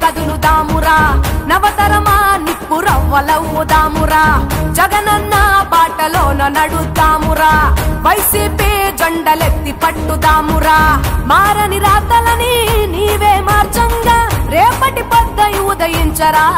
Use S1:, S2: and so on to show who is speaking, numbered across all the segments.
S1: కదులుదామురా నవతరమా నిప్పు రవ్వలవుదామురా జగనన్న బాటలోన నడుద్దామురా వైసీపీ జెండలెత్తి పట్టుదామురా మారని రాతలని నీవే మార్చంగా రేపటి పొద్దై ఉదయించరా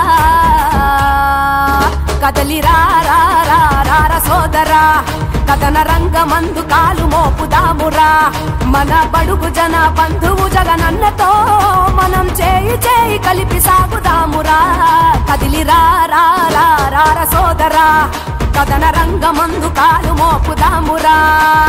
S1: కదలిరా రా రా రా రా సోదరా కథన రంగమందు కాలు మోపుదామురా మన బడుగు జన బంధువు జగనన్నతో మనం చేయి చేయి కలిపి సాగుదామురా కదిలిరా రా రా రా రా సోదరా కథన రంగమందు కాలు మోపుదామురా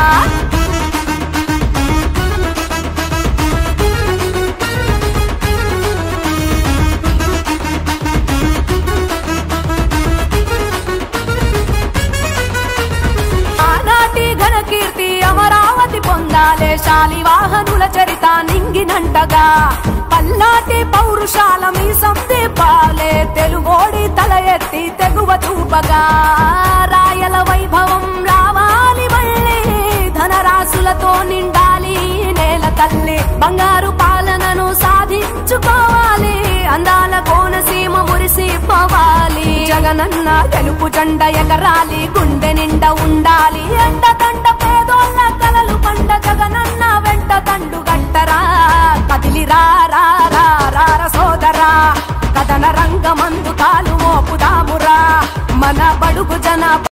S1: ఆనాటి ఘన కీర్తి అమరావతి పొందాలే శాలివాహనుల చరిత నింగినంటగా పల్లాటి పౌరుషాల మీ సందీపాలే తెలుగోడి తల ఎత్తి తెగువ చూపగా రాయల వైభవం రావాలి మళ్ళీ ధనరాశులతో నిండాలి ఈ నేల తల్లి బంగారు పాలనను సాధించుకోవాలి అందాల కోనసీమ మురిసిపోవాలి జగనన్న తెలుపు జెండ ఎగరాలి గుండె నిండా ఉండాలి ఎండ దండ పేదోళ్ళ